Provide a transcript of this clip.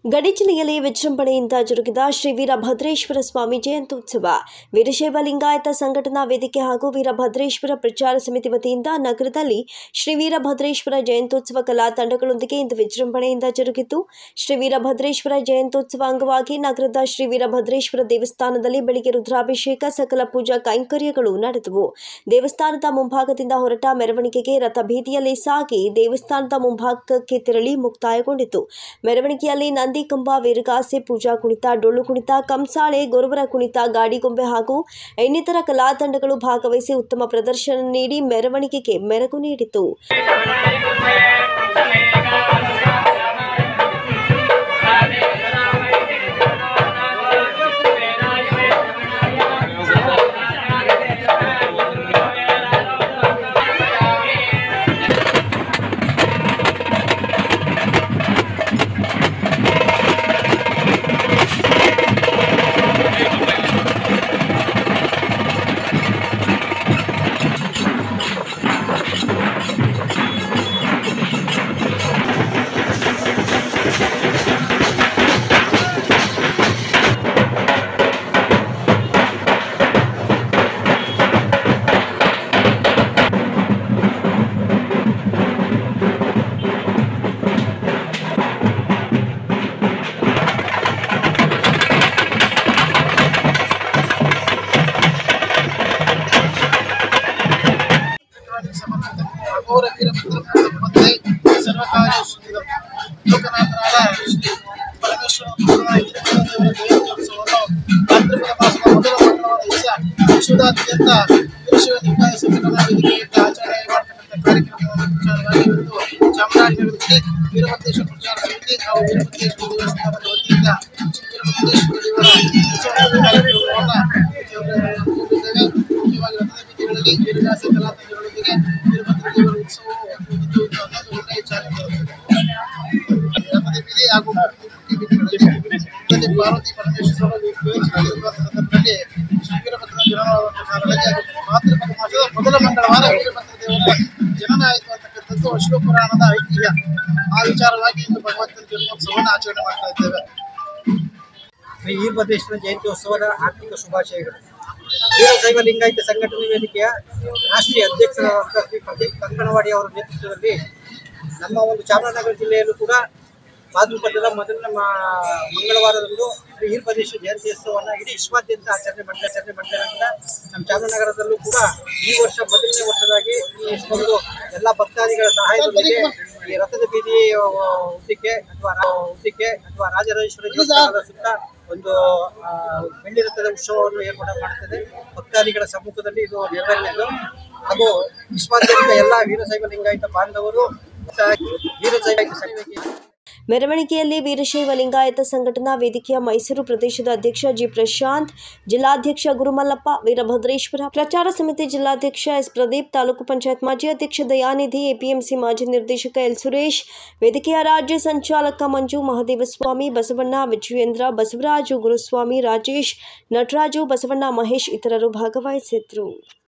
ಗಡಿ ಜಿಲ್ಲೆಯಲ್ಲಿ ವಿಜೃಂಭಣೆಯಿಂದ ಜರುಗಿದ ಶ್ರೀ ವೀರಭದ್ರೇಶ್ವರ ಸ್ವಾಮಿ ಜಯಂತ್ಯುತ್ಸವ ವೀರಶೈವ ಲಿಂಗಾಯತ ಸಂಘಟನಾ ವೇದಿಕೆ ಹಾಗೂ ವೀರಭದ್ರೇಶ್ವರ ಪ್ರಚಾರ ಸಮಿತಿ ವತಿಯಿಂದ ನಗರದಲ್ಲಿ ಶ್ರೀ ವೀರಭದ್ರೇಶ್ವರ ಜಯಂತ್ಯುತ್ಸವ ಕಲಾ ತಂಡಗಳೊಂದಿಗೆ ಇಂದು ವಿಜೃಂಭಣೆಯಿಂದ ಜರುಗಿತು ಶ್ರೀ ವೀರಭದ್ರೇಶ್ವರ ಜಯಂತ್ಯುತ್ಸವ ಅಂಗವಾಗಿ ನಗರದ ಶ್ರೀ ವೀರಭದ್ರೇಶ್ವರ ದೇವಸ್ಥಾನದಲ್ಲಿ ಬೆಳಗ್ಗೆ ರುದ್ರಾಭಿಷೇಕ ಸಕಲ ಪೂಜಾ ಕೈಂಕರ್ಯಗಳು ನಡೆದವು ದೇವಸ್ಥಾನದ ಮುಂಭಾಗದಿಂದ ಹೊರಟ ಮೆರವಣಿಗೆಗೆ ರಥಬೀದಿಯಲ್ಲಿ ಸಾಗಿ ದೇವಸ್ಥಾನದ ಮುಂಭಾಗಕ್ಕೆ ತೆರಳಿ ಮುಕ್ತಾಯಗೊಂಡಿತು ಮೆರವಣಿಗೆಯಲ್ಲಿ ನಂದಿ ಕಂಬ ವೀರಗಾಸೆ ಪೂಜಾ ಕುಣಿತ ಡೊಳ್ಳು ಕುಣಿತ ಕಂಸಾಳೆ ಗೊರವರ ಕುಣಿತ ಗಾಡಿಗೊಂಬೆ ಹಾಗೂ ಇನ್ನಿತರ ಕಲಾ ತಂಡಗಳು ಭಾಗವಹಿಸಿ ಉತ್ತಮ ಪ್ರದರ್ಶನ ನೀಡಿ ಮೆರವಣಿಗೆಗೆ ಮೆರಗು ನೀಡಿತು ಅಘೋರ ವೀರಭದ್ರಪತಿ ಸರ್ವಕಾರ್ಯ ಸುಖಿದಂ ಲೋಕನಾಥನಾದ ಶ್ರೀ ಪರಮೇಶ್ವರ ದೇವರ ಜಯಂತ್ಯೋತ್ಸವವನ್ನು ಭಾದ್ರಪದ ಮಾಸದ ಮೊದಲ ಮಂಗಳವಾರ ದಿವಸ ವಿಶ್ವದಾದ್ಯಂತ ವೀರಶೈವ ಲಿಂಗಾಯ ಸಂಘಟನಾ ವೇದಿಕೆಯಿಂದ ಆಚರಣೆ ಮಾಡತಕ್ಕಂಥ ಕಾರ್ಯಕ್ರಮವನ್ನು ವಿಚಾರವಾಗಿ ಇವತ್ತು ಚಾಮರಾಜನಗರದಲ್ಲಿ ವೀರಭದ್ರೇಶ್ವರ ಪ್ರಚಾರ ಸಮಿತಿ ಹಾಗೂ ವೀರಭದ್ರೇಶ್ವರ ದೇವಸ್ಥಾನದ ವತಿಯಿಂದ ವೀರಭದ್ರೇಶ್ವರ ದೇವರ ಉತ್ಸವದ ಕಾರ್ಯಕ್ರಮವನ್ನು ಹಮ್ಮಿಕೊಂಡಿದ್ದೇವೆ. ಮುಖ್ಯವಾಗಿ ರಥದ ಬೀದಿಗಳಲ್ಲಿ ವೀರಗಾಸ ಕಲಾತಂಡಗಳೊಂದಿಗೆ ವೀರಭದ್ರ ದೇವರ ಉತ್ಸವವು ಇದ್ದು ಇದ್ದು ಅನ್ನೋದು ಒಳ್ಳೆಯ ಚಾಲನೆ ರಥದ ಬೀದಿ ಹಾಗೂ ಮುಖ್ಯ ಬೀದಿಗಳಲ್ಲಿ ಇದರಲ್ಲಿ ಪಾರ್ವತಿ ಪರಮೇಶ್ವರ ವಿವೇಚಿಸಿರುವ ಸಂದರ್ಭದಲ್ಲಿ ಶ್ರೀ ವೀರಭದ್ರ ಜನನವಾದ ಕಾರಣಕ್ಕೆ ಭಾದ್ರಪದ ಮಾಸದ ಮೊದಲ ಮಂಗಳವಾರ ವೀರಭದ್ರ ದೇವರ ಜನನ ಆಯಿತು ಅಂತಕ್ಕಂಥದ್ದು ಶಿವಪುರಾಣದ ಐತಿಹ್ಯ ಆ ವಿಚಾರವಾಗಿ ಇಂದು ಭಗವಂತನ ಜನ್ಮೋತ್ಸವವನ್ನು ಆಚರಣೆ ಮಾಡ್ತಾ ಇದ್ದೇವೆ ಶ್ರೀ ವೀರಭದ್ರೇಶ್ವರ ಜಯಂತ್ಯೋತ್ಸವದ ಆರ್ಥಿಕ ಶುಭಾಶಯಗಳು ವೀರಶೈವ ಲಿಂಗಾಯತ ಸಂಘಟನೆ ವೇದಿಕೆಯ ರಾಷ್ಟ್ರೀಯ ಅಧ್ಯಕ್ಷರಾದಂಥ ಶ್ರೀ ಪ್ರದೀಪ್ ಕಂಕಣವಾಡಿ ಅವರ ನೇತೃತ್ವದಲ್ಲಿ ನಮ್ಮ ಒಂದು ಚಾಮರಾಜನಗರ ಜಿಲ್ಲೆಯಲ್ಲೂ ಕೂಡ ಭಾದ್ರಪದದ ಮೊದಲನೇ ಮಾ- ಮಂಗಳವಾರದಂದು ಶ್ರೀ ವೀರಭದ್ರೇಶ್ವರ ಜಯಂತ್ಯೋತ್ಸವವನ್ನು ಇಡೀ ವಿಶ್ವಾದ್ಯಂತ ಆಚರಣೆ ಮಾಡ್ತಾ ಆಚರಣೆ ಮಾಡ್ತಾ ನಮ್ಮ ಚಾಮರಾಜನಗರದಲ್ಲೂ ಕೂಡ ಈ ವರ್ಷ ಮೊದಲನೇ ವರ್ಷದಾಗಿ ಈ ಒಂದು ಎಲ್ಲ ಭಕ್ತಾದಿಗಳ ಸಹಾಯದೊಂದಿಗೆ ಈ ರಥದ ಬೀದಿ ಆ, ಉದ್ದಕ್ಕೆ ಅಥವಾ ರಾ- ಉದ್ದಕ್ಕೆ ಅಥವಾ ರಾಜರಾಜೇಶ್ವರ ದೇವಸ್ಥಾನದ ಸುತ್ತ ಒಂದು ಆ, ಬೆಳ್ಳಿ ರಥದ ಉತ್ಸವವನ್ನು ಏರ್ಪಾಡು ಮಾಡುತ್ತದೆ ಭಕ್ತಾದಿಗಳ ಸಮ್ಮುಖದಲ್ಲಿ ಇದು ನೆರವೇರಲಿದ್ದು ಹಾಗೂ ವಿಶ್ವಾದ್ಯಂತ ಎಲ್ಲ ವೀರಶೈವ ಲಿಂಗಾಯತ ಬಾಂಧವರು ಒಟ್ಟಾಗಿ ವೀರಶೈವ ಸಂಘಕ್ಕೆ ಮೆರವಣಿಗೆಯಲ್ಲಿ ವೀರಶೈವ ಲಿಂಗಾಯತ ಸಂಘಟನಾ ವೇದಿಕೆಯ ಮೈಸೂರು ಪ್ರದೇಶದ ಅಧ್ಯಕ್ಷ ಜಿ ಪ್ರಶಾಂತ್ ಜಿಲ್ಲಾಧ್ಯಕ್ಷ ಗುರುಮಲ್ಲಪ್ಪ ವೀರಭದ್ರೇಶ್ವರ ಪ್ರಚಾರ ಸಮಿತಿ ಜಿಲ್ಲಾಧ್ಯಕ್ಷ ಎಸ್ ಪ್ರದೀಪ್ ತಾಲೂಕು ಪಂಚಾಯತ್ ಮಾಜಿ ಅಧ್ಯಕ್ಷ ದಯಾನಿಧಿ ಎಪಿಎಂಸಿ ಮಾಜಿ ನಿರ್ದೇಶಕ ಎಲ್ ಸುರೇಶ್ ವೇದಿಕೆಯ ರಾಜ್ಯ ಸಂಚಾಲಕ ಮಂಜು ಮಹದೇವಸ್ವಾಮಿ ಬಸವಣ್ಣ ವಿಜಯೇಂದ್ರ ಬಸವರಾಜು ಗುರುಸ್ವಾಮಿ ರಾಜೇಶ್ ನಟರಾಜು ಬಸವಣ್ಣ ಮಹೇಶ್ ಇತರರು ಭಾಗವಹಿಸಿದ್ರು